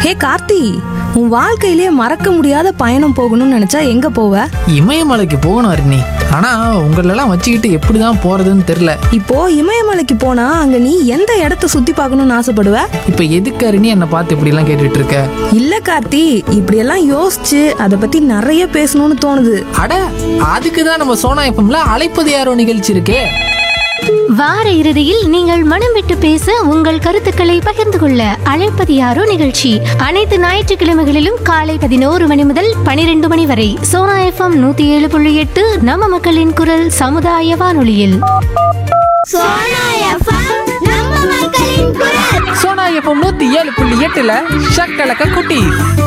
ஹே கார்த்தி உன் வாழ்க்கையிலே மறக்க முடியாத பயணம் போகணும்னு நினைச்சா எங்க போவ இமயமலைக்கு போகணும் அருணி ஆனா உங்களெல்லாம் வச்சுக்கிட்டு எப்படிதான் போறதுன்னு தெரியல இப்போ இமயமலைக்கு போனா அங்க நீ எந்த இடத்த சுத்தி பார்க்கணும்னு ஆசைப்படுவ இப்ப எதுக்கு அருணி என்னை பார்த்து இப்படி எல்லாம் கேட்டுட்டு இருக்க இல்ல கார்த்தி இப்படியெல்லாம் யோசிச்சு அதை பத்தி நிறைய பேசணும்னு தோணுது அட அதுக்கு தான் நம்ம சோனா எஃப்எம்ல அழைப்பது யாரோ நிகழ்ச்சி இருக்கே வார இறுதியில் நீங்கள் மனம் விட்டு பேச உங்கள் கருத்துக்களை பகிர்ந்து கொள்ள அழைப்பது யாரோ நிகழ்ச்சி அனைத்து ஞாயிற்றுக்கிழமைகளிலும் காலை பதினோரு மணி முதல் பனிரெண்டு மணி வரை சோனா எஃப்எம் நூத்தி ஏழு புள்ளி எட்டு நம்ம மக்களின் குரல் சமுதாய வானொலியில் சோனா எஃப்எம் நம்ம மக்களின் குரல் சோனா எஃப்எம் நூத்தி ஏழு புள்ளி எட்டுல ஷக்கலக்க குட்டி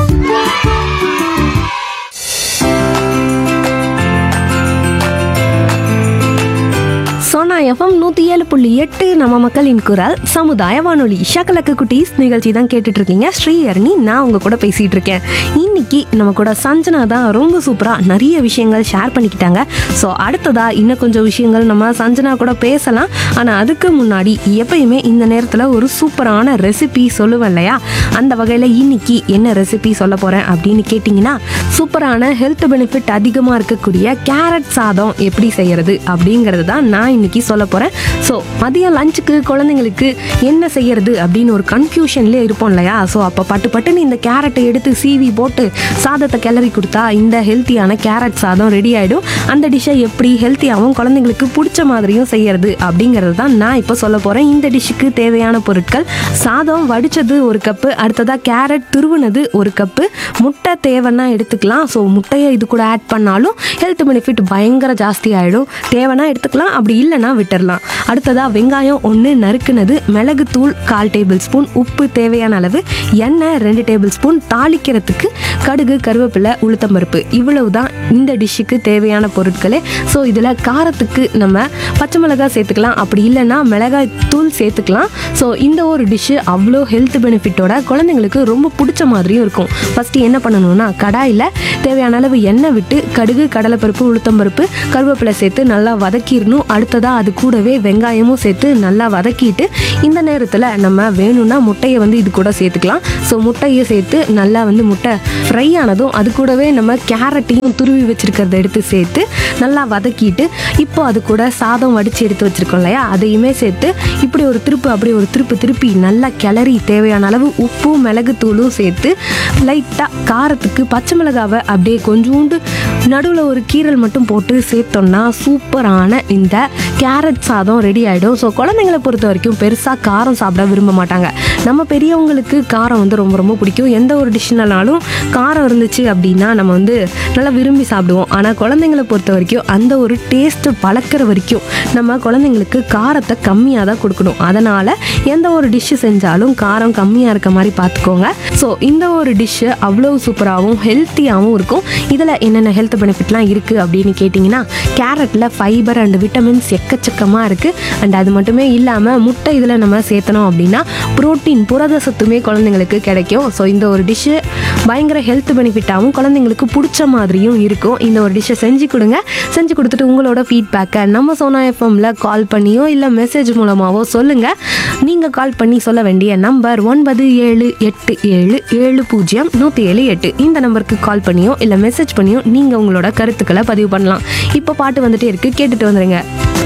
சோனா எஃப்எம் நூத்தி ஏழு புள்ளி எட்டு நம்ம மக்களின் குரல் சமுதாய வானொலி ஷக்கலக்கு குட்டீஸ் நிகழ்ச்சி தான் கேட்டுட்டு இருக்கீங்க ஸ்ரீஹரணி நான் உங்க கூட பேசிட்டு இருக்கேன் இன்னைக்கு நம்ம கூட சஞ்சனா தான் ரொம்ப சூப்பரா நிறைய விஷயங்கள் ஷேர் பண்ணிக்கிட்டாங்க ஸோ அடுத்ததா இன்னும் கொஞ்சம் விஷயங்கள் நம்ம சஞ்சனா கூட பேசலாம் ஆனா அதுக்கு முன்னாடி எப்பயுமே இந்த நேரத்துல ஒரு சூப்பரான ரெசிபி சொல்லுவேன் இல்லையா அந்த வகையில இன்னைக்கு என்ன ரெசிபி சொல்ல போறேன் அப்படின்னு கேட்டிங்கன்னா சூப்பரான ஹெல்த் பெனிஃபிட் அதிகமாக இருக்கக்கூடிய கேரட் சாதம் எப்படி செய்யறது அப்படிங்கிறது தான் நான் இன்னைக்கு சொல்ல போகிறேன் ஸோ மதியம் லஞ்சுக்கு குழந்தைங்களுக்கு என்ன செய்யறது அப்படின்னு ஒரு கன்ஃபியூஷன்லேயே இருப்போம் இல்லையா ஸோ அப்போ பட்டு பட்டுன்னு இந்த கேரட்டை எடுத்து சீவி போட்டு சாதத்தை கிளறி கொடுத்தா இந்த ஹெல்த்தியான கேரட் சாதம் ரெடி ஆகிடும் அந்த டிஷ்ஷை எப்படி ஹெல்த்தியாகவும் குழந்தைங்களுக்கு பிடிச்ச மாதிரியும் செய்யறது அப்படிங்கிறது தான் நான் இப்போ சொல்ல போகிறேன் இந்த டிஷ்ஷுக்கு தேவையான பொருட்கள் சாதம் வடிச்சது ஒரு கப்பு அடுத்ததாக கேரட் துருவுனது ஒரு கப்பு முட்டை தேவைன்னா எடுத்துக்கலாம் ஸோ முட்டையை இது கூட ஆட் பண்ணாலும் ஹெல்த் பெனிஃபிட் பயங்கர ஜாஸ்தி ஆகிடும் தேவைன்னா எடுத்துக்கலாம் அப்படி இல்லைன்னா விட்டுறலாம் அடுத்ததாக வெங்காயம் ஒன்று நறுக்குனது மிளகு தூள் கால் டேபிள் ஸ்பூன் உப்பு தேவையான அளவு எண்ணெய் ரெண்டு டேபிள் ஸ்பூன் தாளிக்கிறதுக்கு கடுகு கருவேப்பிலை உளுத்தம்பருப்பு இவ்வளவு தான் இந்த டிஷ்ஷுக்கு தேவையான பொருட்களே ஸோ இதில் காரத்துக்கு நம்ம பச்சை மிளகாய் சேர்த்துக்கலாம் அப்படி இல்லைன்னா மிளகாய் தூள் சேர்த்துக்கலாம் ஸோ இந்த ஒரு டிஷ்ஷு அவ்வளோ ஹெல்த் பெனிஃபிட்டோட குழந்தைங்களுக்கு ரொம்ப பிடிச்ச மாதிரியும் இருக்கும் ஃபஸ்ட்டு என்ன பண்ணணும்னா கடாயில் தேவையான அளவு எண்ணெய் விட்டு கடுகு கடலைப்பருப்பு உளுத்தம்பருப்பு கருவேப்பிலை சேர்த்து நல்லா வதக்கிடணும் அடுத்ததாக அது கூடவே வெங்காயமும் சேர்த்து நல்லா வதக்கிட்டு இந்த நேரத்தில் நம்ம வேணும்னா முட்டையை வந்து இது கூட சேர்த்துக்கலாம் ஸோ முட்டையை சேர்த்து நல்லா வந்து முட்டை ஃப்ரை ஆனதும் அது கூடவே நம்ம கேரட்டையும் துருவி வச்சிருக்கிறத எடுத்து சேர்த்து நல்லா வதக்கிட்டு இப்போ அது கூட சாதம் வடித்து எடுத்து வச்சிருக்கோம் இல்லையா அதையுமே சேர்த்து இப்படி ஒரு திருப்பு அப்படி ஒரு திருப்பு திருப்பி நல்லா கிளறி தேவையான அளவு உப்பும் மிளகு தூளும் சேர்த்து லைட்டாக காரத்துக்கு பச்சை மிளகாவை அப்படியே கொஞ்சோண்டு நடுவில் ஒரு கீரல் மட்டும் போட்டு சேர்த்தோம்னா சூப்பரான இந்த கேரட் சாதம் ரெடி ஆகிடும் ஸோ குழந்தைங்களை பொறுத்த வரைக்கும் பெருசாக காரம் சாப்பிட விரும்ப மாட்டாங்க நம்ம பெரியவங்களுக்கு காரம் வந்து ரொம்ப ரொம்ப பிடிக்கும் எந்த ஒரு டிஷ்னாலும் காரம் இருந்துச்சு அப்படின்னா நம்ம வந்து நல்லா விரும்பி சாப்பிடுவோம் ஆனால் குழந்தைங்களை பொறுத்த வரைக்கும் அந்த ஒரு டேஸ்ட்டு பழக்கிற வரைக்கும் நம்ம குழந்தைங்களுக்கு காரத்தை கம்மியாக தான் கொடுக்கணும் அதனால் எந்த ஒரு டிஷ்ஷு செஞ்சாலும் காரம் கம்மியாக இருக்க மாதிரி பார்த்துக்கோங்க ஸோ இந்த ஒரு டிஷ்ஷு அவ்வளோ சூப்பராகவும் ஹெல்த்தியாகவும் இருக்கும் இதில் என்னென்ன ஹெல்த் பெனிஃபிட்லாம் இருக்குது அப்படின்னு கேட்டிங்கன்னா கேரட்டில் ஃபைபர் அண்ட் விட்டமின்ஸ் எக்கச்சக்கமாக இருக்குது அண்ட் அது மட்டுமே இல்லாமல் முட்டை இதில் நம்ம சேர்த்தனோம் அப்படின்னா புரோட்டீன் புரத சத்துமே குழந்தைங்களுக்கு கிடைக்கும் ஸோ இந்த ஒரு டிஷ்ஷு பயங்கர ஹெல்த் பெனிஃபிட்டாகவும் குழந்தைங்களுக்கு பிடிச்ச மாதிரியும் இருக்கும் இந்த ஒரு டிஷ்ஷை செஞ்சு கொடுங்க செஞ்சு கொடுத்துட்டு உங்களோட ஃபீட்பேக்கை நம்ம சோனா எஃப்எம்ல கால் பண்ணியோ இல்லை மெசேஜ் மூலமாகவோ சொல்லுங்கள் நீங்கள் கால் பண்ணி சொல்ல வேண்டிய நம்பர் ஒன்பது ஏழு எட்டு ஏழு ஏழு பூஜ்ஜியம் நூற்றி ஏழு எட்டு இந்த நம்பருக்கு கால் பண்ணியோ இல்லை மெசேஜ் பண்ணியோ நீங்கள் உங்களோட கருத்துக்களை பதிவு பண்ணலாம் இப்போ பாட்டு வந்துட்டே இருக்கு கேட்டுட்டு வந்துடுங்க